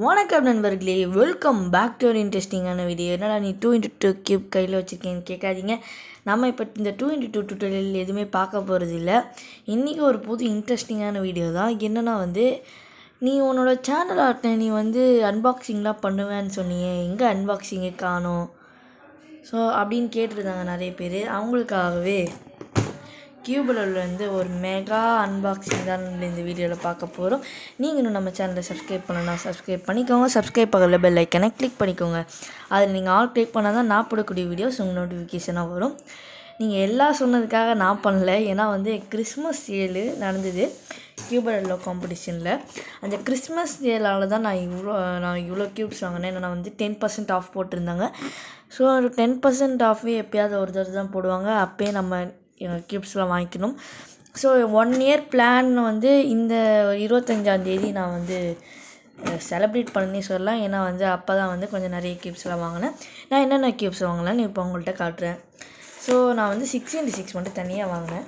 வணக்கம் நண்பர்களே welcome back to ஒரு இன்ட்ரெஸ்டிங்கான வீடியோ என்னடா நீ டூ இன்ட்டு டூ கியூப் கையில் வச்சுருக்கேன்னு கேட்காதீங்க நம்ம இப்போ இந்த டூ இன்ட்டு டூ டுட்டோரியல் எதுவுமே பார்க்க போகிறது இல்லை இன்றைக்கி ஒரு புது இன்ட்ரெஸ்டிங்கான வீடியோ தான் என்னென்னா வந்து நீ உன்னோட சேனல் ஆர்ட்டை நீ வந்து அன்பாக்சிங்லாம் பண்ணுவேன்னு சொன்னியே எங்கே அன்பாக்சிங்கே காணோம் ஸோ அப்படின்னு கேட்டிருந்தாங்க நிறைய பேர் அவங்களுக்காகவே கியூபலோலேருந்து ஒரு மெகா அன்பாக்சிங் தான் நம்ம இந்த வீடியோவில் பார்க்க போகிறோம் நீங்கள் இன்னும் நம்ம சேனலை சப்ஸ்கிரைப் பண்ணணும்னா சப்ஸ்கிரைப் பண்ணிக்கோங்க சப்ஸ்கிரைப் ஆகல பெல் ஐக்கனை கிளிக் பண்ணிக்கோங்க அதில் நீங்கள் ஆல் கிளிக் பண்ணால் தான் நான் போடக்கூடிய வீடியோஸ் உங்கள் நோட்டிஃபிகேஷனாக வரும் நீங்கள் எல்லாம் சொன்னதுக்காக நான் பண்ணல ஏன்னா வந்து கிறிஸ்மஸ் சேலு நடந்தது கியூபலோ காம்படிஷனில் அந்த கிறிஸ்மஸ் சேலால் தான் நான் இவ்வளோ நான் இவ்வளோ கியூப்ஸ் வாங்கினேன் ஏன்னா வந்து டென் பர்சன்ட் ஆஃப் போட்டிருந்தாங்க ஸோ டென் பர்சன்ட் ஆஃபே எப்பயாவது ஒரு தடவை தான் போடுவாங்க அப்போயே நம்ம கியூப்ஸ்லாம் வாங்கிக்கணும் ஸோ ஒன் இயர் பிளான் வந்து இந்த இருபத்தஞ்சாந்தேதி நான் வந்து செலப்ரேட் பண்ணி சொல்லலாம் ஏன்னா வந்து அப்போ தான் வந்து கொஞ்சம் நிறைய கியூப்ஸ்லாம் வாங்கினேன் நான் என்னென்ன கியூப்ஸ் வாங்கினேன்னு இப்போ உங்கள்கிட்ட காட்டுறேன் ஸோ நான் வந்து சிக்ஸ் இன்ட்டு சிக்ஸ் மட்டும் தனியாக வாங்கினேன்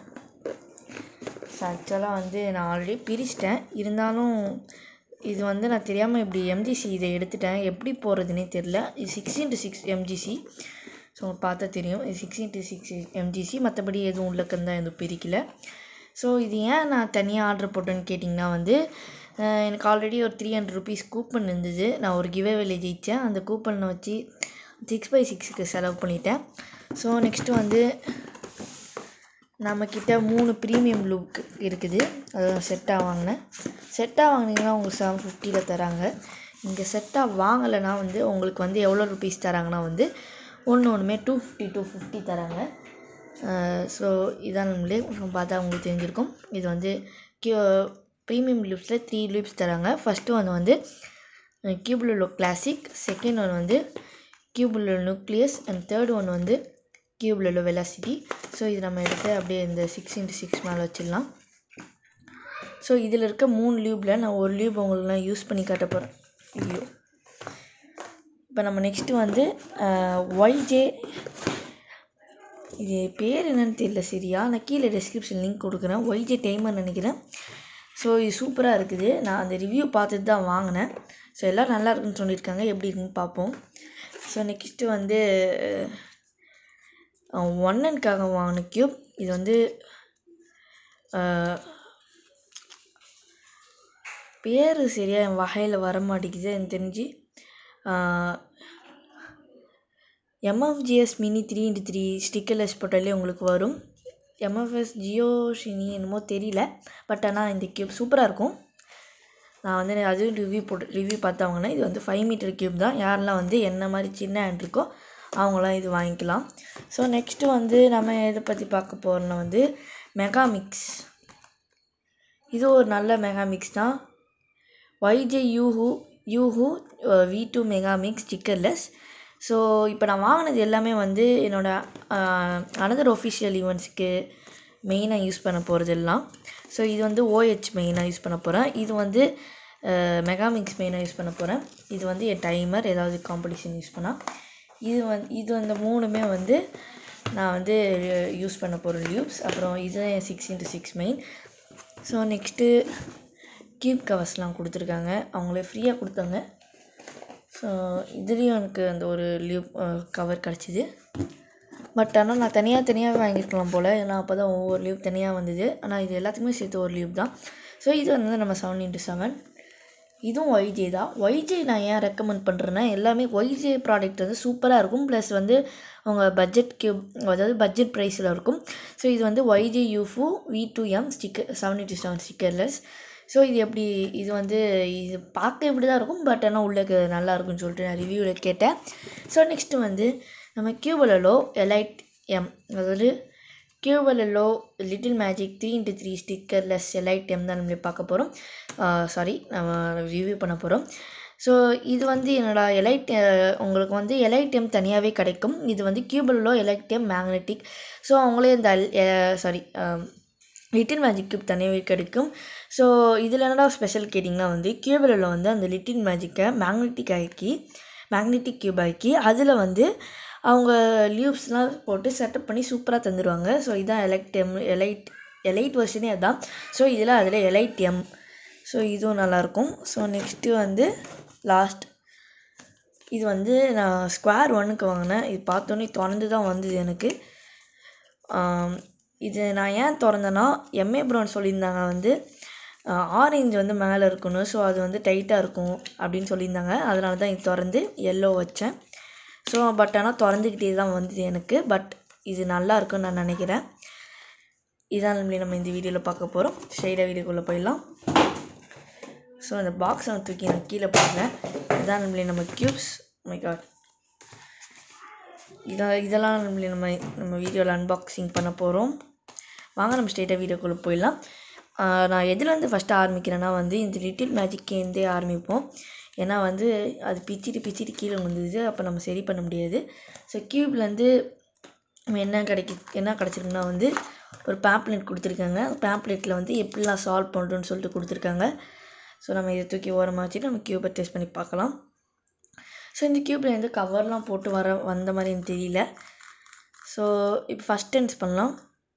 ஸோ ஆக்சுவலாக வந்து நான் ஆல்ரெடி பிரிச்சிட்டேன் இருந்தாலும் இது வந்து நான் தெரியாமல் இப்படி எம்ஜிசி இதை எடுத்துட்டேன் எப்படி போகிறதுனே தெரில இது six into six MGC so பார்த்தா தெரியும் இது சிக்ஸ் இன்ட்டு சிக்ஸ் எம்ஜிசி மற்றபடி எதுவும் உள்ளக்குன்னு தான் எதுவும் பிரிக்கல ஸோ இது ஏன் நான் தனியாக ஆர்டர் போட்டேன்னு கேட்டிங்கன்னா வந்து எனக்கு ஆல்ரெடி ஒரு த்ரீ ஹண்ட்ரட் ருபீஸ் கூப்பன் இருந்தது நான் ஒரு கிவே வேலை ஜெயித்தேன் அந்த கூப்பனை வச்சு சிக்ஸ் பை சிக்ஸுக்கு செலவு பண்ணிட்டேன் ஸோ நெக்ஸ்ட்டு வந்து நம்மக்கிட்ட மூணு ப்ரீமியம் லுக் இருக்குது அது செட்டாக வாங்கினேன் செட்டாக வாங்கினீங்கன்னா உங்களுக்கு செவன் ஃபிஃப்டியில் தராங்க இங்கே செட்டாக வாங்கலைன்னா வந்து உங்களுக்கு வந்து எவ்வளோ ருபீஸ் தராங்கன்னா வந்து ஒன்று ஒன்றுமே டூ ஃபிஃப்டி டூ ஃபிஃப்டி தராங்க ஸோ இதான் நம்மளே பார்த்தா உங்களுக்கு தெரிஞ்சிருக்கும் இது வந்து கியூ ப்ரீமியம் லிப்ஸில் த்ரீ லிப்ஸ் தராங்க ஃபஸ்ட்டு ஒன்று வந்து கியூபுலோ கிளாசிக் செகண்ட் ஒன் வந்து Cubelelo nucleus and third one வந்து கியூபுலோ வெலாசிட்டி ஸோ இது நம்ம எடுத்து அப்படியே இந்த சிக்ஸ் இன்ட்டு சிக்ஸ் மேலே வச்சிடலாம் ஸோ இதில் இருக்க மூணு லியூப்பில் நான் ஒரு லியூப் உங்களுக்கு நான் யூஸ் பண்ணி காட்ட போகிறேன் ஐயோ இப்போ நம்ம நெக்ஸ்ட்டு வந்து ஒய்ஜே இது பேர் என்னன்னு தெரியல சரியா நான் கீழே டெஸ்கிரிப்ஷன் லிங்க் கொடுக்குறேன் ஒய்ஜே டைமர் நினைக்கிறேன் ஸோ இது சூப்பராக இருக்குது நான் அந்த ரிவ்யூ பார்த்துட்டு தான் வாங்கினேன் ஸோ எல்லாம் நல்லா இருக்குன்னு சொல்லியிருக்காங்க எப்படி இருக்குன்னு பார்ப்போம் ஸோ நெக்ஸ்ட்டு வந்து ஒன்னனுக்காக வாங்கின க்யூப் இது வந்து பேர் சரியாக என் வகையில் வர மாட்டேங்குது எனக்கு தெரிஞ்சு MFGS mini three into three stickerless போட்டாலே உங்களுக்கு வரும் எம்எஃப்எஸ் ஜியோ ஷினி என்னமோ தெரியல பட் ஆனால் இந்த கியூப் சூப்பராக இருக்கும் நான் வந்து அதுவும் ரிவ்யூ போட்டு ரிவ்யூ பார்த்து வாங்கினேன் இது வந்து ஃபைவ் மீட்டர் கியூப் தான் யாரெல்லாம் வந்து என்ன மாதிரி சின்ன ஹேண்ட் இருக்கோ அவங்களாம் இது வாங்கிக்கலாம் ஸோ நெக்ஸ்ட்டு வந்து நம்ம எதை பற்றி பார்க்க போகிறோன்னா வந்து மெகாமிக்ஸ் இது ஒரு நல்ல மெகாமிக்ஸ் தான் YJ Yuhu Yuhu V two megaminx stickerless so இப்போ நான் வாங்கினது எல்லாமே வந்து என்னோடய அனதர் ஒஃபிஷியல் ஈவெண்ட்ஸுக்கு மெயினாக யூஸ் பண்ண போகிறது எல்லாம் ஸோ இது வந்து ஓஹெச் மெயினாக யூஸ் பண்ண போகிறேன் இது வந்து மெகாமிக்ஸ் மெயினாக யூஸ் பண்ண போகிறேன் இது வந்து என் டைமர் ஏதாவது காம்படிஷன் யூஸ் பண்ணால் இது வந்து இது அந்த மூணுமே வந்து நான் வந்து யூஸ் பண்ண போகிற லியூப்ஸ் அப்புறம் இது என் six into six main so next cube கவர்ஸ்லாம் கொடுத்துருக்காங்க அவங்களே ஃப்ரீயாக கொடுத்தாங்க ஸோ இதுலேயும் எனக்கு அந்த ஒரு லியூப் கவர் கிடச்சிது பட் ஆனால் நான் தனியாக தனியாக வாங்கியிருக்கலாம் போல் ஏன்னா அப்போ தான் ஒவ்வொரு லியூப் தனியாக வந்தது ஆனால் இது எல்லாத்துக்குமே சேர்த்து ஒரு லியூப் தான் ஸோ இது வந்து நம்ம செவன் இன்ட்டு செவன் இதுவும் ஒய்ஜே தான் ஒய்ஜே நான் ஏன் ரெக்கமெண்ட் பண்ணுறேன்னா எல்லாமே ஒய்ஜே ப்ராடக்ட் வந்து சூப்பராக இருக்கும் ப்ளஸ் வந்து அவங்க பட்ஜெட் கியூப் அதாவது பட்ஜெட் ப்ரைஸில் இருக்கும் ஸோ இது வந்து YJ Yufu V two M sticker seven into seven stickerless so இது எப்படி இது வந்து இது பார்க்க இப்படி தான் இருக்கும் பட் ஆனால் உள்ளே நல்லா இருக்குன்னு சொல்லிட்டு நான் ரிவ்யூவில் கேட்டேன் ஸோ நெக்ஸ்ட்டு வந்து நம்ம கியூபலோ எலைட் எம் அதாவது Cubelelo little magic three into three stickerless elite M தான் நம்மளே பார்க்க போகிறோம் சாரி நம்ம ரிவ்யூ பண்ண போகிறோம் ஸோ இது வந்து என்னோட எலைட் உங்களுக்கு வந்து எலைட் எம் தனியாகவே கிடைக்கும் இது வந்து Cubelelo elite M magnetic so அவங்களே இந்த சாரி லிட்டில் மேஜிக் கியூப் தனியாகவே கிடைக்கும் ஸோ இதில் என்னடா ஸ்பெஷல் கேட்டிங்கன்னா வந்து கியூபிளில் வந்து அந்த லிட்டில் மேஜிக்கை மேக்னெட்டிக் ஆக்கி மேக்னெட்டிக் கியூப் ஆக்கி அதில் வந்து அவங்க லியூப்ஸ்லாம் போட்டு செட்டப் பண்ணி சூப்பராக தந்துடுவாங்க ஸோ இதான் எலைட் எம் எலைட் எலைட் வெர்ஷனே அதான் ஸோ இதில் அதில் எலைட் எம் ஸோ இதுவும் நல்லாயிருக்கும் ஸோ நெக்ஸ்ட்டு வந்து லாஸ்ட் இது வந்து நான் ஸ்கொயர் ஒன்னுக்கு வாங்கினேன் இது பார்த்தோன்னே திறந்து தான் வந்தது எனக்கு ஆம், இது நான் ஏன் திறந்தேன்னா எம்ஏ ப்ரௌன் சொல்லியிருந்தாங்க வந்து ஆரஞ்சு வந்து மேலே இருக்கணும் ஸோ அது வந்து டைட்டாக இருக்கும் அப்படின்னு சொல்லியிருந்தாங்க அதனால தான் இது திறந்து எல்லோ வச்சேன் ஸோ பட் ஆனால் திறந்துக்கிட்டே தான் வந்தது எனக்கு பட் இது நல்லா இருக்குன்னு நான் நினைக்கிறேன் இதான் நம்மளே நம்ம இந்த வீடியோவில் பார்க்க போகிறோம் ஸ்ட்ரைட்டாக வீடியோக்குள்ளே போயிடலாம் ஸோ அந்த பாக்ஸை நான் தூக்கி நான் கீழே போடுறேன் இதான் நம்மளே நம்ம க்யூப்ஸ் மை காட் இதான் இதெல்லாம் நம்மளே நம்ம நம்ம வீடியோவில் அன்பாக்சிங் பண்ண போகிறோம் வாங்க நம்ம ஸ்ட்ரெயிட்டாக வீடியோக்குள்ளே போயிடலாம் ஆஹ் நான் எதுலேருந்து ஃபஸ்ட்டு ஆரம்பிக்கிறேன்னா வந்து இந்த லிட்டில் மேஜிக்கேருந்தே ஆரம்பிப்போம் ஏன்னா வந்து அது பிச்சிட்டு பிச்சிட்டு கீழே வந்துடுது அப்போ நம்ம சரி பண்ண முடியாது ஸோ க்யூப்லேருந்து என்ன கிடைக்கி என்ன கிடச்சிருக்குன்னா வந்து ஒரு பேம்ப்ளெட் கொடுத்துருக்காங்க பேம்ப்ளெட்டில் வந்து எப்படிலாம் சால்வ் பண்ணுறோன்னு சொல்லிட்டு கொடுத்துருக்காங்க ஸோ நம்ம இதை தூக்கி ஓரமாக வச்சுட்டு நம்ம க்யூபை டெஸ்ட் பண்ணி பார்க்கலாம் ஸோ இந்த க்யூப்பில் எந்த கவர்லாம் போட்டு வர வந்த மாதிரி எனக்கு தெரியல ஸோ இப்போ ஃபஸ்ட் டென்ஸ் பண்ணலாம்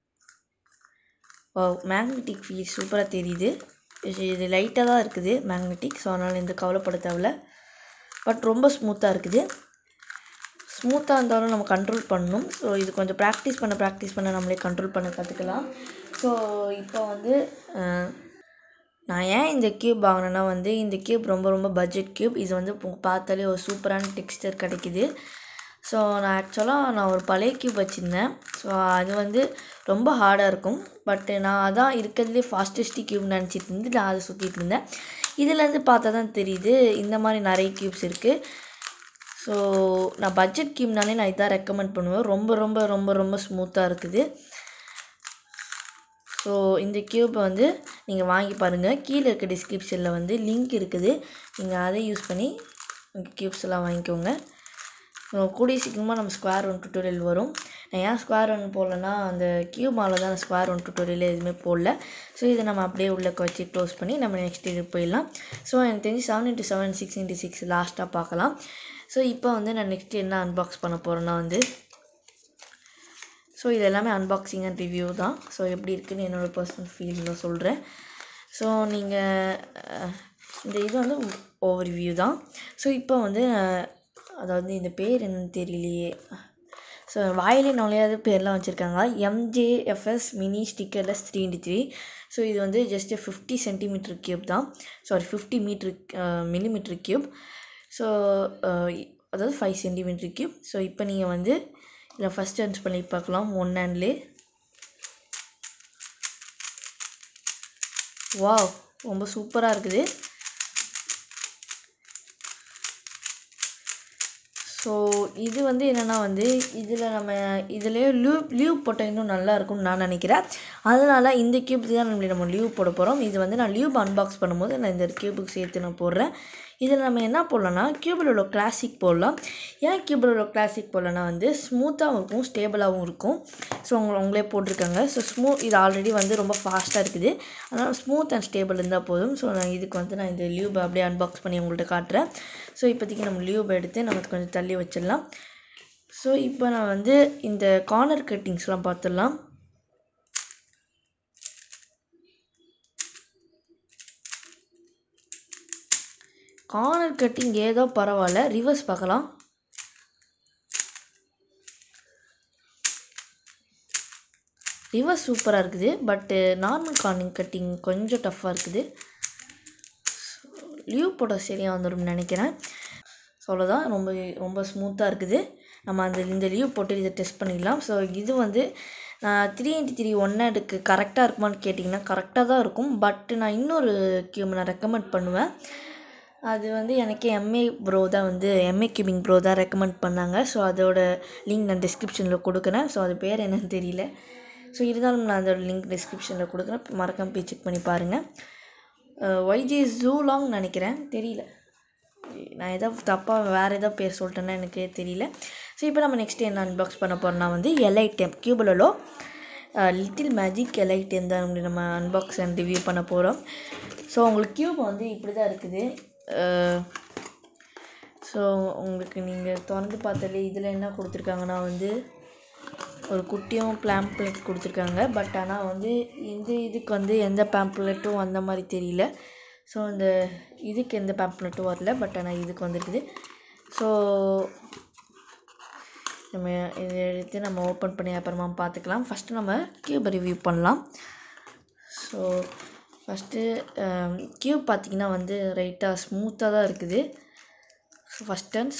மேக்னெட்டிக் ஃபீல் சூப்பராக தெரியுது இது- இது லைட்டாக தான் இருக்குது மேக்னெட்டிக் ஸோ அதனால் எந்த கவலைப்பட தேவையில்ல பட் ரொம்ப ஸ்மூத்தாக இருக்குது ஸ்மூத்தாக இருந்தாலும் நம்ம கண்ட்ரோல் பண்ணணும் ஸோ இது கொஞ்சம் ப்ராக்டிஸ் பண்ண ப்ராக்டிஸ் பண்ண நம்மளே கண்ட்ரோல் பண்ண கற்றுக்கலாம் ஸோ இப்போ வந்து அஹ், நான் ஏன் இந்த கியூப் வாங்கினேன்னா வந்து இந்த கியூப் ரொம்ப ரொம்ப பட்ஜெட் கியூப் இது வந்து இப்போ பார்த்தாலே ஒரு சூப்பரான டெக்ஸ்டர் கிடைக்குது ஸோ நான் ஆக்சுவலாக நான் ஒரு பழைய கியூப் வச்சுருந்தேன் ஸோ அது வந்து ரொம்ப ஹார்டாக இருக்கும் பட் நான் அதான் இருக்கிறதுலே ஃபாஸ்டஸ்ட் கியூப் நினச்சிட்டு இருந்து நான் அதை சுற்றிட்டு இருந்தேன் இதுலேருந்து பார்த்தா தான் தெரியுது இந்த மாதிரி நிறைய கியூப்ஸ் இருக்குது ஸோ நான் பட்ஜெட் கியூப்னாலே நான் இதான் ரெக்கமெண்ட் பண்ணுவேன் ரொம்ப ரொம்ப ரொம்ப ரொம்ப ஸ்மூத்தாக இருக்குது ஸோ இந்த கியூப்பை வந்து நீங்கள் வாங்கி பாருங்கள் கீழே இருக்க டிஸ்கிரிப்ஷனில் வந்து லிங்க் இருக்குது நீங்கள் அதை யூஸ் பண்ணி உங்கள் கியூப்ஸ் எல்லாம் வாங்கிக்கோங்க ஸோ கூடிய சீக்கிரமாக நம்ம ஸ்கொயர் ஒன் டுட்டோரியல் வரும் நான் ஏன் ஸ்கொயர் ஒன் போடலன்னா அந்த கியூப் மேலே தான் ஸ்கொயர் ஒன் டுட்டோரியல் எதுவுமே போடல ஸோ இதை நம்ம அப்படியே உள்ளே வச்சு க்ளோஸ் பண்ணி நம்ம நெக்ஸ்ட் இது போயிடலாம் ஸோ எனக்கு தெரிஞ்சு seven into seven six into six லாஸ்ட்டாக பார்க்கலாம் ஸோ இப்போ வந்து நான் நெக்ஸ்ட் என்ன அன்பாக்ஸ் பண்ண போகிறேன்னா வந்து ஸோ இது எல்லாமே அன்பாக்சிங் அண்ட் ரிவ்யூ தான் ஸோ எப்படி இருக்குன்னு என்னோடய பர்சனல் ஃபீலில் சொல்கிறேன் ஸோ நீங்கள் இந்த இது வந்து ஓவர் வியூ தான் ஸோ இப்போ வந்து அஹ், அதாவது இந்த பேர் என்னன்னு தெரியலையே ஸோ வாயிலே நுழையாத பேர்லாம் வச்சுருக்காங்க MJFS mini stickerless three into three so இது வந்து ஜஸ்ட் ஃபிஃப்டி சென்டிமீட்டர் க்யூப் தான் sorry fifty metre millimetre cube so அதாவது ஃபைவ் சென்டிமீட்டர் க்யூப் ஸோ இப்போ நீங்கள் வந்து இதில் ஃபஸ்ட் டர்ன்ஸ் பண்ணி பார்க்கலாம் ஒன் ஹேண்ட்லே வாவ் ரொம்ப சூப்பராக இருக்குது ஸோ இது வந்து என்னென்னா வந்து இதில் நம்ம இதுலேயே லீவ் லீவ் போட்டால் இன்னும் நல்லா இருக்கும்னு நான் நினைக்கிறேன் அதனால் இந்த கியூபுக்கு தான் நம்ம நம்ம லீவ் போட போகிறோம் இது வந்து நான் லீவ் அன்பாக்ஸ் பண்ணும்போது நான் இந்த கியூபுக்கு சேர்த்து நான் போடுறேன் இதில் நம்ம என்ன போடலாம்னா கியூபில் உள்ள கிளாசிக் போடலாம் ஏன் கியூபில் உள்ள கிளாசிக் போடலன்னா வந்து ஸ்மூத்தாகவும் இருக்கும் ஸ்டேபிளாகவும் இருக்கும் ஸோ உங்களை உங்களே போட்டிருக்காங்க ஸோ ஸ்மூ இது ஆல்ரெடி வந்து ரொம்ப ஃபாஸ்ட்டாக இருக்குது அதனால் ஸ்மூத் அண்ட் ஸ்டேபிள் இருந்தால் போதும் ஸோ நான் இதுக்கு வந்து நான் இந்த லியூபை அப்படியே அன்பாக்ஸ் பண்ணி உங்கள்கிட்ட காட்டுறேன் ஸோ இப்போதைக்கு நம்ம லியூபை எடுத்து நம்ம கொஞ்சம் தள்ளி வச்சிடலாம் ஸோ இப்போ நான் வந்து இந்த கார்னர் கட்டிங்ஸ்லாம் பார்த்துடலாம் கார்னர் கட்டிங் ஏதோ பரவாயில்ல ரிவர்ஸ் பார்க்கலாம் ரிவர்ஸ் சூப்பராக இருக்குது பட்டு நார்மல் கார்னிங் கட்டிங் கொஞ்சம் டஃப்பாக இருக்குது லீவ் போட சரியாக வந்துடும்னு நினைக்கிறேன் ஸோ அவ்வளோதான் ரொம்ப ரொம்ப ஸ்மூத்தாக இருக்குது நம்ம அந்த இந்த லீவ் போட்டு இதை டெஸ்ட் பண்ணிடலாம் ஸோ இது வந்து த்ரீ இன்ட்டு த்ரீ ஒன் ஹேண்டுக்கு கரெக்டாக இருக்குமான்னு கேட்டிங்கன்னா கரெக்டாக தான் இருக்கும் பட் நான் இன்னொரு கியூப் நான் ரெக்கமெண்ட் பண்ணுவேன் அது வந்து எனக்கு எம்ஏ ப்ரோ தான் வந்து எம்ஏ கியூபிங் ப்ரோ தான் ரெக்கமெண்ட் பண்ணாங்க ஸோ அதோட லிங்க் நான் டிஸ்கிரிப்ஷனில் கொடுக்குறேன் ஸோ அது பேர் என்னன்னு தெரியல ஸோ இருந்தாலும் நான் அதோட லிங்க் டிஸ்கிரிப்ஷனில் கொடுக்குறேன் மறக்காம போய் செக் பண்ணி பாருங்கள் ஒய்ஜி ஜூலாங் நினைக்கிறேன் தெரியல நான் ஏதோ தப்பாக வேறு ஏதோ பேர் சொல்லிட்டேன்னா எனக்கு தெரியல ஸோ இப்போ நம்ம நெக்ஸ்ட் என்ன அன்பாக்ஸ் பண்ண போகிறோம்னா வந்து எலைட்டம் கியூபலோ லிட்டில் மேஜிக் எலைட்டம் தான் நம்ம நம்ம அன்பாக்ஸ் அண்ட் ரிவ்யூ பண்ண போகிறோம் ஸோ உங்களுக்கு கியூப் வந்து இப்படி தான் இருக்குது ஸோ உங்களுக்கு நீங்கள் திறந்து பார்த்தாலே இதில் என்ன கொடுத்துருக்காங்கன்னா வந்து ஒரு குட்டியும் பேம்ப்ளெட் கொடுத்துருக்காங்க பட் ஆனால் வந்து இந்த இதுக்கு வந்து எந்த பேம்ப்ளெட்டும் அந்த மாதிரி தெரியல ஸோ இந்த இதுக்கு எந்த பேம்ப்ளெட்டும் வரல பட் ஆனால் இதுக்கு வந்திருக்குது ஸோ நம்ம இதை எடுத்து நம்ம ஓப்பன் பண்ணி அப்புறமா பார்த்துக்கலாம் ஃபஸ்ட்டு நம்ம கியூப் ரிவ்யூ பண்ணலாம் ஸோ ஃபஸ்ட்டு கியூப் பார்த்திங்கன்னா வந்து ரைட்டாக ஸ்மூத்தாக தான் இருக்குது ஸோ ஃபஸ்ட் டென்ஸ்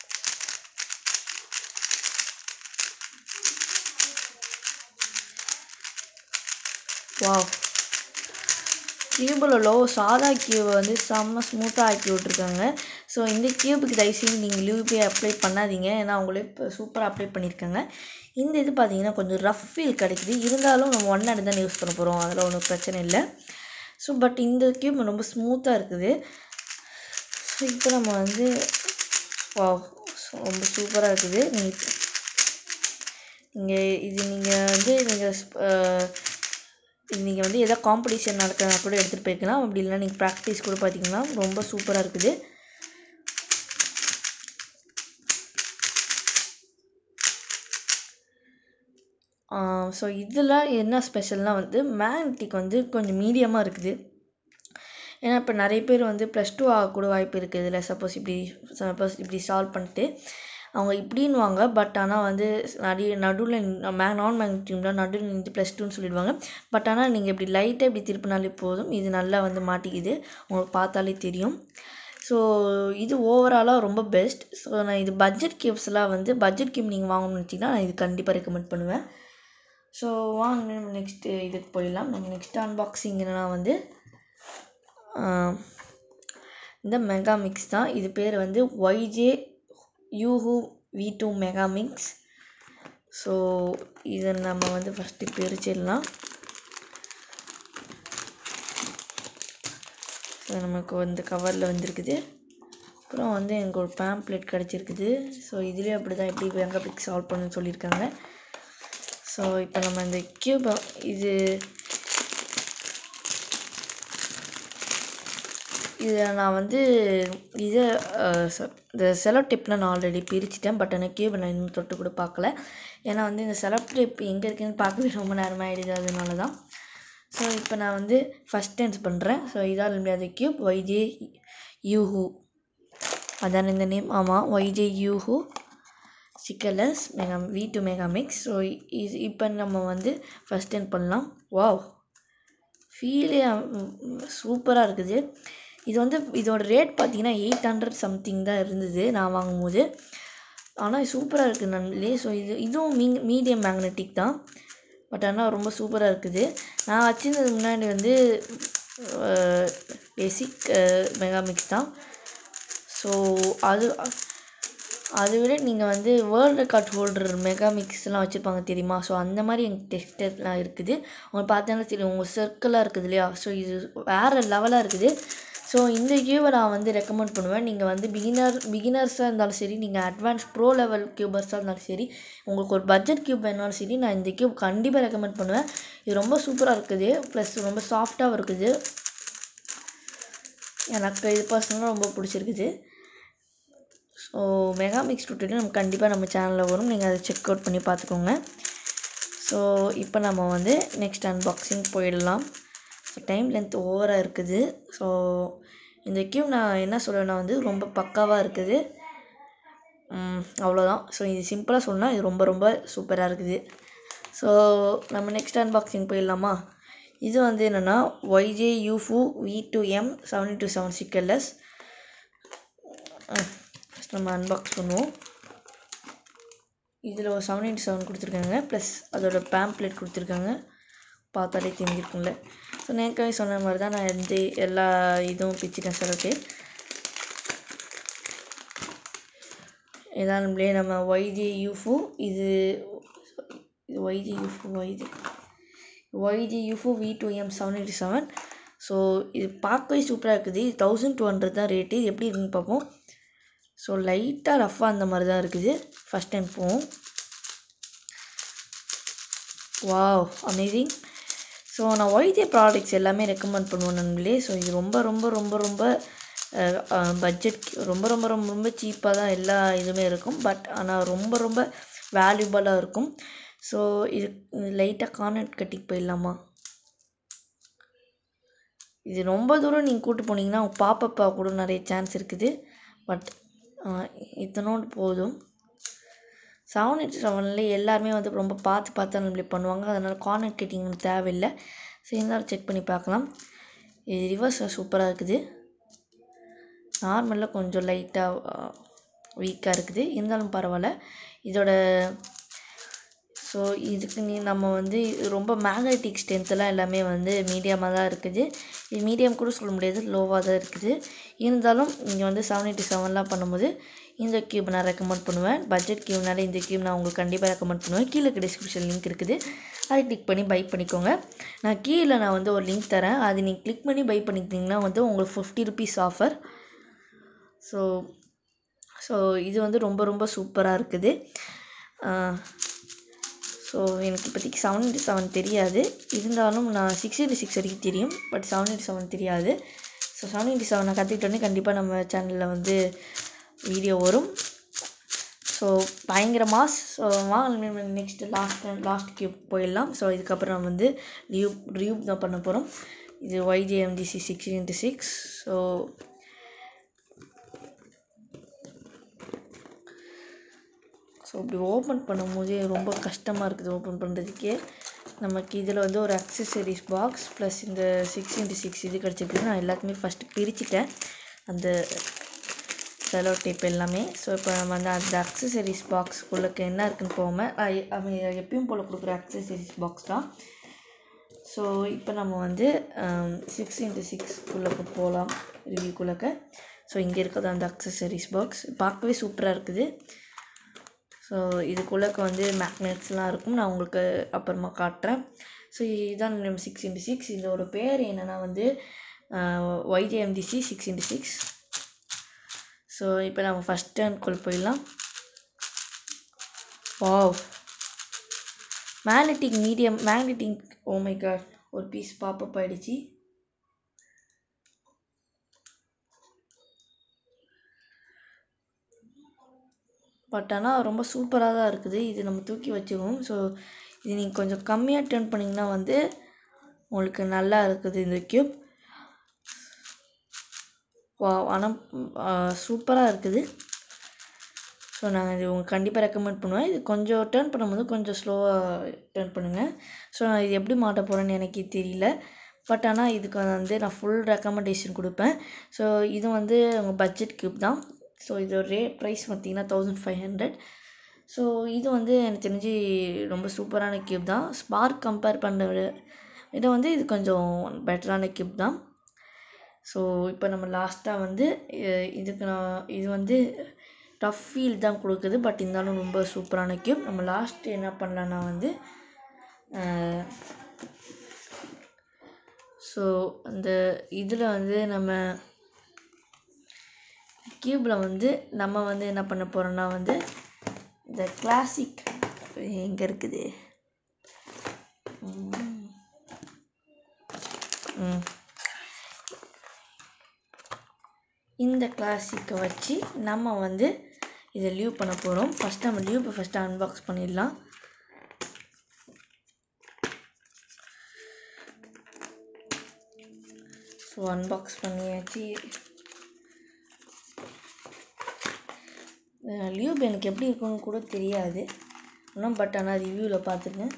வாவ் கியூபில் லோ சாதா கியூபை வந்து செம்ம ஸ்மூத்தாக ஆக்கி விட்ருக்காங்க ஸோ இந்த கியூபுக்கு தயவுசெய்து நீங்கள் லியூபே அப்ளை பண்ணாதீங்க ஏன்னா அவங்களே இப்போ சூப்பராக அப்ளை பண்ணியிருக்காங்க இந்த இது பார்த்தீங்கன்னா கொஞ்சம் ரஃப் ஃபீல் கிடைக்குது இருந்தாலும் நம்ம ஒன் ஹேண்ட் தானே யூஸ் பண்ண போகிறோம் அதில் ஒன்றும் பிரச்சனை இல்லை ஸோ பட் இந்த கியூப் ரொம்ப ஸ்மூத்தாக இருக்குது ஸோ இப்போ நம்ம வந்து வாவ் ரொம்ப சூப்பராக இருக்குது நீங்கள் நீங்கள் இது நீங்கள் வந்து நீங்கள் இது நீங்கள் வந்து எதாவது காம்படிஷன் நடக்கிறனா கூட எடுத்துகிட்டு போய்க்கலாம் அப்படி இல்லைனா நீங்கள் ப்ராக்டிஸ் கூட பார்த்தீங்கன்னா ரொம்ப சூப்பராக இருக்குது ஸோ இதில் என்ன ஸ்பெஷல்னால் வந்து மேக்னெட்டிக் வந்து கொஞ்சம் மீடியமாக இருக்குது ஏன்னா இப்போ நிறைய பேர் வந்து ப்ளஸ் டூ ஆகக்கூட வாய்ப்பு இருக்குது இதில் சப்போஸ் இப்படி சப்போஸ் இப்படி சால்வ் பண்ணிட்டு அவங்க இப்படின்னுவாங்க பட் ஆனால் வந்து நிறைய நடுவில் மே நான் மேக்னெட்டிக்ல நடுவில் நின்று ப்ளஸ் டூன்னு சொல்லிடுவாங்க பட் ஆனால் நீங்கள் இப்படி லைட்டாக இப்படி திருப்பினாலே போதும் இது நல்லா வந்து மாட்டிக்குது உங்களுக்கு பார்த்தாலே தெரியும் ஸோ இது ஓவராலாக ரொம்ப பெஸ்ட் ஸோ நான் இது பட்ஜெட் கியூப்ஸ்லாம் வந்து பட்ஜெட் கியூப் நீங்கள் வாங்கணும்னு நினச்சிங்கன்னா நான் இது கண்டிப்பாக ரெக்கமெண்ட் பண்ணுவேன் ஸோ வாங்க நம்ம நெக்ஸ்ட்டு இதுக்கு போயிடலாம் நம்ம நெக்ஸ்ட் அன்பாக்சிங் என்னன்னா வந்து இந்த மெகா மிக்ஸ் தான் இது பேர் வந்து YJ Yuhu V two megaminx so இதை நம்ம வந்து ஃபஸ்ட்டு பிரிச்சிடலாம் ஸோ நமக்கு வந்து கவரில் வந்துருக்குது அப்புறம் வந்து எனக்கு ஒரு பேம்ப்ளெட் கிடச்சிருக்குது ஸோ இதுலேயே அப்படி தான் எப்படி மெகா பிக் சால்வ் பண்ணணும்னு சொல்லியிருக்காங்க ஸோ இப்போ நம்ம இந்த கியூபை இது இதை நான் வந்து இதை இந்த செலோ டேப்பில் நான் ஆல்ரெடி பிரிச்சிட்டேன் பட் ஆனால் கியூபை நான் இன்னும் தொட்டு கூட பார்க்கல ஏன்னா வந்து இந்த செலோ டேப் எங்கே இருக்குதுன்னு பார்க்கவே ரொம்ப நேரமாக ஆகிடுது அதனால தான் ஸோ இப்போ நான் வந்து ஃபஸ்ட் டென்ஸ் பண்ணுறேன் ஸோ இதால் முடியாத கியூப் ஒய்ஜே யூஹூ அதான் இந்த நேம் ஆமாம் YJ Yuhu stickerless mega V two megaminx so இது இப்போ நம்ம வந்து ஃபஸ்ட் டென் பண்ணலாம் வாவ் ஃபீலே சூப்பராக இருக்குது இது வந்து இதோட ரேட் பார்த்தீங்கன்னா எயிட் ஹண்ட்ரட் சம்திங் தான் இருந்தது நான் வாங்கும்போது ஆனால் சூப்பராக இருக்குது நண்பர்களே ஸோ இது இதுவும் மீ மீடியம் மேக்னெட்டிக் தான் பட் ஆனால் ரொம்ப சூப்பராக இருக்குது நான் வச்சிருந்தது முன்னாடி வந்து பேசிக் மெகா மிக்ஸ் தான் ஸோ அது அதை விட நீங்கள் வந்து வேர்ல்டு ரெக்கார்ட் ஹோல்டர் மெகா மிக்ஸ்லாம் வச்சுருப்பாங்க தெரியுமா ஸோ அந்த மாதிரி எங்கள் டெக்ஸ்டர்லாம் இருக்குது உங்களுக்கு பார்த்தீங்கன்னா தெரியும் உங்கள் சர்க்கிளாக இருக்குது இல்லையா ஸோ இது வேறு லெவலாக இருக்குது ஸோ இந்த கியூபை நான் வந்து ரெக்கமெண்ட் பண்ணுவேன் நீங்கள் வந்து பிகினர் பிகினர்ஸாக இருந்தாலும் சரி நீங்கள் அட்வான்ஸ் ப்ரோ லெவல் கியூபர்ஸாக இருந்தாலும் சரி உங்களுக்கு ஒரு பட்ஜெட் கியூப் வேணாலும் சரி நான் இந்த கியூப் கண்டிப்பாக ரெக்கமெண்ட் பண்ணுவேன் இது ரொம்ப சூப்பராக இருக்குது ப்ளஸ் ரொம்ப சாஃப்டாகவும் இருக்குது எனக்கு இது பர்சனலாக ரொம்ப பிடிச்சிருக்குது ஸோ மெகா மிக்ஸ் டுட்டோரியல் நம்ம கண்டிப்பாக நம்ம சேனலில் வரும் நீங்கள் அதை செக் அவுட் பண்ணி பார்த்துக்கோங்க ஸோ இப்போ நம்ம வந்து நெக்ஸ்ட் அன்பாக்சிங் போயிடலாம் ஸோ டைம் லென்த் ஓவராக இருக்குது ஸோ இந்த கியூப் நான் என்ன சொல்லுவேன்னா வந்து ரொம்ப பக்காவாக இருக்குது அவ்வளோதான் ஸோ இது சிம்பிளாக சொன்னால் இது ரொம்ப ரொம்ப சூப்பராக இருக்குது ஸோ நம்ம நெக்ஸ்ட் அன்பாக்சிங் போயிடலாமா இது வந்து என்னென்னா YJ Yufu V two M seventy two seven stickerless first நம்ம அன்பாக்ஸ் பண்ணுவோம் இதில் ஒரு செவன் எயிட்டி செவன் கொடுத்துருக்காங்க ப்ளஸ் அதோட பேம்ப்ளெட் கொடுத்துருக்காங்க பார்த்தாலே தெரிஞ்சிருக்கும்ல ஸோ நேற்கவே சொன்ன மாதிரி தான் நான் எந்த எல்லா இதுவும் பிச்சுட்டேன் சிலருக்கு எதாலும்லே நம்ம ஒய்ஜே யூஃபு இது இது YJ Yufu YJ YJ Yufu V two M seven eighty seven so இது பார்க்கவே சூப்பராக இருக்குது இது தௌசண்ட் டூ ஹண்ட்ரட் தான் ரேட்டு இது எப்படி இருக்குன்னு பார்ப்போம் ஸோ லைட்டாக ரஃப்பாக அந்த மாதிரி தான் இருக்குது ஃபஸ்ட் டைம் போவோம் வாவ் அமேசிங் ஸோ நான் ஒய்ஜே ப்ராடக்ட்ஸ் எல்லாமே ரெக்கமெண்ட் பண்ணுவேன் நண்பர்களே ஸோ இது ரொம்ப ரொம்ப ரொம்ப ரொம்ப பட்ஜெட் ரொம்ப ரொம்ப ரொம்ப ரொம்ப சீப்பாக தான் எல்லா இதுவுமே இருக்கும் பட் ஆனால் ரொம்ப ரொம்ப வேல்யூபலாக இருக்கும் ஸோ இது லைட்டாக கார்னட் கட்டிக்கு போயிடலாமா இது ரொம்ப தூரம் நீங்கள் கூட்டு போனீங்கன்னா பாப்பப்பா கூட நிறைய சான்ஸ் இருக்குது பட் இத்தனோண்டு போதும் செவன் எயிட் செவனில் எல்லாருமே வந்து ரொம்ப பார்த்து பார்த்து நம்மளே பண்ணுவாங்க அதனால் கார்னர் கட்டிங் தேவையில்லை ஸோ இருந்தாலும் செக் பண்ணி பார்க்கலாம் இது ரிவர்ஸ் சூப்பராக இருக்குது நார்மலில் கொஞ்சம் லைட்டாக வீக்காக இருக்குது இருந்தாலும் பரவாயில்ல இதோட ஸோ இதுக்கு நீ நம்ம வந்து ரொம்ப மேக்னெட்டிக் ஸ்ட்ரென்த்தெல்லாம் எல்லாமே வந்து மீடியமாக தான் இருக்குது இது மீடியம் கூட சொல்ல முடியாது லோவாக தான் இருக்குது இருந்தாலும் நீங்கள் வந்து செவன் எயிட்டி செவன்லாம் பண்ணும்போது இந்த கியூப் நான் ரெக்கமெண்ட் பண்ணுவேன் பட்ஜெட் கியூப்னால இந்த கியூப் நான் உங்களுக்கு கண்டிப்பாக ரெக்கமெண்ட் பண்ணுவேன் கீழே டிஸ்கிரிப்ஷன் லிங்க் இருக்குது அதை கிளிக் பண்ணி பை பண்ணிக்கோங்க நான் கீழே நான் வந்து ஒரு லிங்க் தரேன் அது நீங்கள் கிளிக் பண்ணி பை பண்ணிக்கிட்டிங்கன்னா வந்து உங்களுக்கு fifty rupees offer so so இது வந்து ரொம்ப ரொம்ப சூப்பராக இருக்குது ஸோ எனக்கு இப்போதைக்கு செவன் எயிட்டி செவன் தெரியாது இருந்தாலும் நான் சிக்ஸ் எயிட்டி சிக்ஸ் வரைக்கும் தெரியும் பட் செவன் எயிட்டி செவன் தெரியாது ஸோ செவன் எயிட்டி செவன் நான் கற்றுக்கிட்டோன்னே கண்டிப்பாக நம்ம சேனலில் வந்து வீடியோ வரும் ஸோ பயங்கர மாஸ் ஸோ வாங்க நெக்ஸ்ட் லாஸ்ட் லாஸ்ட் கியூப் போயிடலாம் ஸோ இதுக்கப்புறம் நம்ம வந்து ரியூப் ரியூப் தான் பண்ண போகிறோம் இது YJ MGC six into six so so இப்படி ஓப்பன் பண்ணும்போது ரொம்ப கஷ்டமாக இருக்குது ஓப்பன் பண்ணுறதுக்கே நமக்கு இதில் வந்து ஒரு அக்சசரிஸ் பாக்ஸ் ப்ளஸ் இந்த சிக்ஸ் இன்ட்டு சிக்ஸ் இது கிடச்சிருக்கு நான் எல்லாத்தையுமே ஃபஸ்ட்டு பிரிச்சுட்டேன் அந்த செலோ டேப் எல்லாமே ஸோ இப்போ நம்ம அந்த அந்த அக்சசரிஸ் பாக்ஸ்க்குள்ளே என்ன இருக்குன்னு போகாமல் அவன் எப்பயும் போல் கொடுக்குற அக்சசரிஸ் பாக்ஸ் தான் ஸோ இப்போ நம்ம வந்து சிக்ஸ் இன்ட்டு சிக்ஸ்க்குள்ளே போகலாம் ரிவ்யூக்குள்ளக்க ஸோ இங்கே இருக்கிறது அந்த அக்சசரிஸ் பாக்ஸ் பார்க்கவே சூப்பராக இருக்குது ஸோ இதுக்குள்ளக்க வந்து மேக்னெட்ஸ்லாம் இருக்கும் நான் உங்களுக்கு அப்புறமா காட்டுறேன் ஸோ இதுதான் நம்ம சிக்ஸ் இன்ட்டு சிக்ஸ் இதோட பேர் என்னென்னா வந்து YJ MGC six into six so இப்போ நம்ம ஃபஸ்ட் டேர்ன்குள் போயிடலாம் wow magnetic medium magnetic oh my God ஒரு பீஸ் பாப்பப் ஆயிடுச்சு பட் ஆனால் ரொம்ப சூப்பராக தான் இருக்குது இது நம்ம தூக்கி வச்சுக்குவோம் ஸோ இது நீங்கள் கொஞ்சம் கம்மியாக டேர்ன் பண்ணிங்கன்னா வந்து உங்களுக்கு நல்லா இருக்குது இந்த க்யூப் வா ஆனால் சூப்பராக இருக்குது ஸோ நாங்கள் இது உங்களுக்கு கண்டிப்பாக ரெக்கமெண்ட் பண்ணுவேன் இது கொஞ்சம் டேர்ன் பண்ணும்போது கொஞ்சம் ஸ்லோவாக டேர்ன் பண்ணுங்கள் ஸோ நான் இது எப்படி மாட்ட போகிறேன்னு எனக்கு தெரியல பட் ஆனால் இதுக்கு வந்து நான் ஃபுல் ரெக்கமெண்டேஷன் கொடுப்பேன் ஸோ இது வந்து உங்கள் பட்ஜெட் க்யூப் தான் ஸோ இதோட ரேட் ப்ரைஸ் பார்த்தீங்கன்னா தௌசண்ட் ஃபைவ் ஹண்ட்ரட் ஸோ இது வந்து எனக்கு தெரிஞ்சு ரொம்ப சூப்பரான க்யூப் தான் ஸ்பார்க் கம்பேர் பண்ண இதை வந்து இது கொஞ்சம் பெட்டரான க்யூப் தான் ஸோ இப்போ நம்ம லாஸ்ட்டாக வந்து இதுக்கு நான் இது வந்து டஃப் ஃபீல் தான் கொடுக்குது பட் இருந்தாலும் ரொம்ப சூப்பரான க்யூப் நம்ம லாஸ்ட் என்ன பண்ணலான்னா வந்து ஸோ அந்த இதில் வந்து நம்ம க்யூப்பில் வந்து நம்ம வந்து என்ன பண்ண போகிறோன்னா வந்து இந்த கிளாசிக் எங்கே இருக்குது இந்த கிளாசிக்கை வச்சு நம்ம வந்து இதை லீவ் பண்ண போகிறோம் ஃபஸ்ட் நம்ம லீவ் ஃபஸ்ட்டு அன்பாக்ஸ் பண்ணிடலாம் ஸோ அன்பாக்ஸ் பண்ணியாச்சு லியூப் எனக்கு எப்படி இருக்குன்னு கூட தெரியாது ஆனால் பட் ஆனால் ரிவ்யூவில் பார்த்துருக்கேன்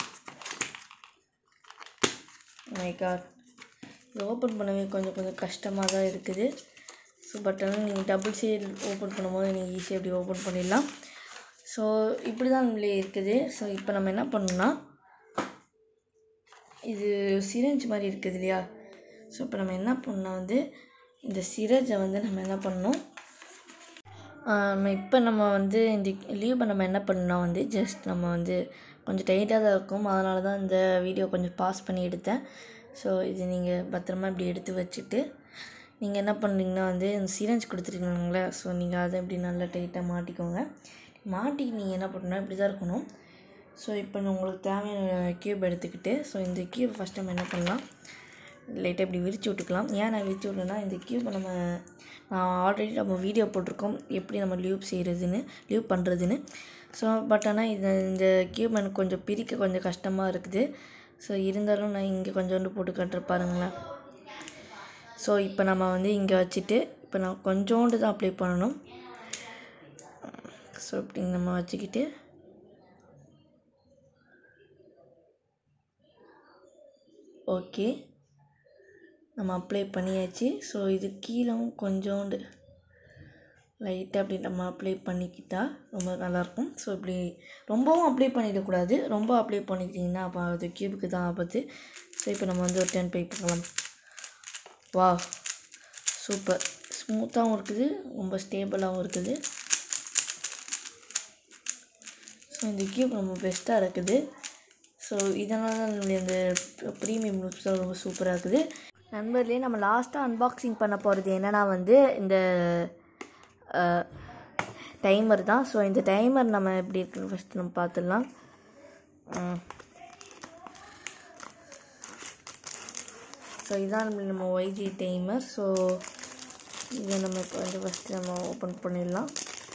மை காட் இது ஓப்பன் பண்ணவே கொஞ்சம் கொஞ்சம் கஷ்டமாக தான் இருக்குது ஸோ பட் ஆனால் நீங்கள் டபுள் சைடு ஓப்பன் பண்ணும்போது நீங்கள் ஈஸியாக இப்படி ஓப்பன் பண்ணிடலாம் ஸோ இப்படி தான் நம்மளே இருக்குது ஸோ இப்போ நம்ம என்ன பண்ணணும்னா இது சிரஞ்ச் மாதிரி இருக்குது இல்லையா ஸோ இப்போ நம்ம என்ன பண்ணோம் வந்து இந்த சிரஞ்சை வந்து நம்ம என்ன பண்ணணும் நம்ம இப்போ நம்ம வந்து இந்த லீவை நம்ம என்ன பண்ணோம் வந்து ஜஸ்ட் நம்ம வந்து கொஞ்சம் டைட்டாக தான் இருக்கும் அதனால தான் இந்த வீடியோ கொஞ்சம் பாஸ் பண்ணி எடுத்தேன் ஸோ இது நீங்கள் பத்திரமா இப்படி எடுத்து வச்சுட்டு நீங்கள் என்ன பண்ணுறீங்கன்னா வந்து இந்த சிரஞ்ச் கொடுத்துருக்கீங்களே ஸோ நீங்கள் அதை இப்படி நல்லா டைட்டாக மாட்டிக்கோங்க மாட்டிக்கு நீங்கள் என்ன பண்ணணும் இப்படி தான் இருக்கணும் ஸோ இப்போ உங்களுக்கு தேவையான க்யூப் எடுத்துக்கிட்டு ஸோ இந்த க்யூப் ஃபஸ்ட் நம்ம என்ன பண்ணலாம் லைட்டாக இப்படி விரித்து விட்டுக்கலாம் ஏன் நான் விரித்து விட்டேன்னா இந்த க்யூப்பை நம்ம நான் ஆல்ரெடி நம்ம வீடியோ போட்டிருக்கோம் எப்படி நம்ம லூப் செய்கிறதுன்னு லூப் பண்ணுறதுன்னு ஸோ பட் ஆனால் இது இந்த க்யூப் எனக்கு கொஞ்சம் பிரிக்க கொஞ்சம் கஷ்டமாக இருக்குது ஸோ இருந்தாலும் நான் இங்கே கொஞ்சோண்டு போட்டு காட்டுற பாருங்களேன் ஸோ இப்போ நம்ம வந்து இங்கே வச்சுட்டு இப்போ நான் கொஞ்சோண்டு தான் அப்ளை பண்ணணும் ஸோ இப்படி நம்ம வச்சுக்கிட்டு ஓகே நம்ம அப்ளை பண்ணியாச்சு ஸோ இது கீழவும் கொஞ்சோண்டு லைட்டாக அப்படி நம்ம அப்ளை பண்ணிக்கிட்டால் ரொம்ப நல்லாயிருக்கும் ஸோ இப்படி ரொம்பவும் அப்ளை பண்ணிடக்கூடாது ரொம்ப அப்ளை பண்ணிக்கிட்டிங்கன்னா அப்போ அது கியூபுக்கு தான் ஆபத்து ஸோ இப்போ நம்ம வந்து ஒரு டென் பை பண்ணலாம் வா சூப்பர் ஸ்மூத்தாகவும் இருக்குது ரொம்ப ஸ்டேபிளாகவும் இருக்குது ஸோ இந்த கியூப் ரொம்ப பெஸ்ட்டாக இருக்குது ஸோ இதனால தான் நம்மளுடைய இந்த ப்ரீமியம் லுக்ஸ்லாம் ரொம்ப சூப்பராக இருக்குது நண்பர்களே நம்ம லாஸ்ட்டாக அன்பாக்சிங் பண்ண போகிறது என்னென்னா வந்து இந்த டைமர் தான் ஸோ இந்த டைமர் நம்ம எப்படி இருக்குன்னு ஃபஸ்ட் நம்ம பார்த்துடலாம் ஸோ இதான் நம்ம நம்ம ஒய்ஜி டைமர் ஸோ இதை நம்ம இப்போ வந்து ஃபஸ்ட்டு நம்ம ஓப்பன் பண்ணிடலாம்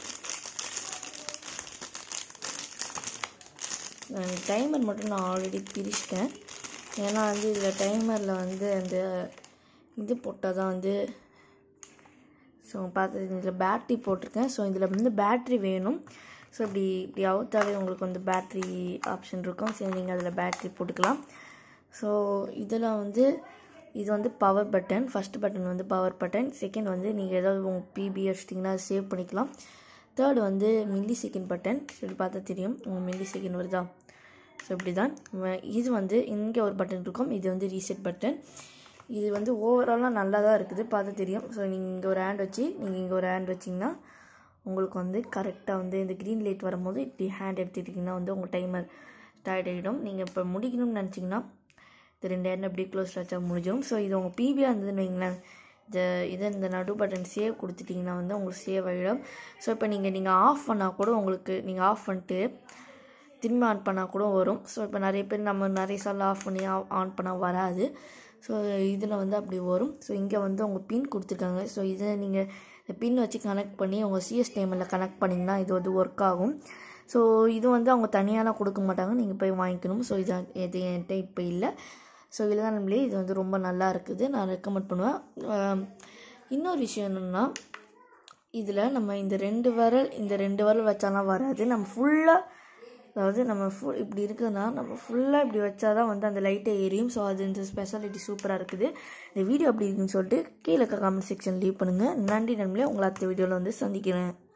டைமர் மட்டும் நான் ஆல்ரெடி பிரிச்சிட்டேன் ஏன்னா வந்து இதில் டைமரில் வந்து அந்த இது போட்டால் தான் வந்து ஸோ பார்த்து இதில் பேட்ரி போட்டிருக்கேன் ஸோ இதில் வந்து பேட்ரி வேணும் ஸோ இப்படி இப்படி அவுத்தாலே உங்களுக்கு வந்து பேட்ரி ஆப்ஷன் இருக்கும் சரி நீங்கள் அதில் பேட்ரி போட்டுக்கலாம் ஸோ இதில் வந்து இது வந்து பவர் பட்டன் ஃபஸ்ட் பட்டன் வந்து பவர் பட்டன் செகண்ட் வந்து நீங்கள் ஏதாவது உங்கள் பிபி அடிச்சிட்டிங்கன்னா சேவ் பண்ணிக்கலாம் தேர்ட் வந்து மில்லி செகண்ட் பட்டன் இப்படி பார்த்தா தெரியும் உங்கள் மில்லி செகண்ட் வருதா ஸோ இப்படி தான் இது வந்து இங்கே ஒரு பட்டன் இருக்கும் இது வந்து ரீசெட் பட்டன் இது வந்து ஓவராலாக நல்லா தான் இருக்குது பார்த்தா தெரியும் ஸோ நீங்கள் இங்கே ஒரு ஹேண்ட் வச்சு நீங்கள் இங்கே ஒரு ஹேண்ட் வச்சிங்கன்னா உங்களுக்கு வந்து கரெக்டாக வந்து இந்த க்ரீன் லைட் வரும்போது இப்படி ஹேண்ட் எடுத்துட்டிங்கன்னா வந்து உங்கள் டைமர் ஸ்டார்ட் ஆகிடும் நீங்கள் இப்போ முடிக்கணும்னு நினச்சிங்கன்னா இந்த ரெண்டு ஹேண்ட் அப்படியே க்ளோஸ் வச்சா முடிஞ்சிடும் ஸோ இது உங்கள் பிபியாக இருந்ததுன்னு வைங்களேன் இந்த இதை இந்த நடு பட்டன் சேவ் கொடுத்துட்டிங்கன்னா வந்து உங்களுக்கு சேவ் ஆகிடும் ஸோ இப்போ நீங்கள் நீங்கள் ஆஃப் பண்ணால் கூட உங்களுக்கு நீங்கள் ஆஃப் பண்ணிட்டு திரும்பி ஆன் பண்ணால் கூட வரும் ஸோ இப்போ நிறைய பேர் நம்ம நிறைய சால் ஆஃப் பண்ணி ஆன் பண்ணால் வராது ஸோ இதில் வந்து அப்படி வரும் ஸோ இங்கே வந்து உங்கள் பின் கொடுத்துருக்காங்க ஸோ இதை நீங்கள் இந்த பின் வச்சு கனெக்ட் பண்ணி உங்கள் சிஎஸ் டைமில் கனெக்ட் பண்ணிங்கன்னா இது வந்து ஒர்க் ஆகும் ஸோ இது வந்து அவங்க தனியாலாம் கொடுக்க மாட்டாங்க நீங்கள் போய் வாங்கிக்கணும் ஸோ இது இது என்கிட்ட இப்போ இல்லை ஸோ இதில் தான் நம்மளே இது வந்து ரொம்ப நல்லா இருக்குது நான் ரெக்கமெண்ட் பண்ணுவேன் இன்னொரு விஷயம் என்னென்னா இதில் நம்ம இந்த ரெண்டு விரல் இந்த ரெண்டு விரல் வச்சாலாம் வராது நம்ம ஃபுல்லாக அதாவது நம்ம ஃபுல் இப்படி இருக்குதுன்னா நம்ம ஃபுல்லாக இப்படி வச்சா தான் வந்து அந்த லைட்டை எரியும் ஸோ அது இந்த ஸ்பெஷாலிட்டி சூப்பராக இருக்குது இந்த வீடியோ அப்படி இருக்குன்னு சொல்லிட்டு கீழே கமெண்ட் செக்ஷன் லீவ் பண்ணுங்கள் நன்றி நண்பர்களே உங்களை அடுத்த வீடியோவில் வந்து சந்திக்கிறேன்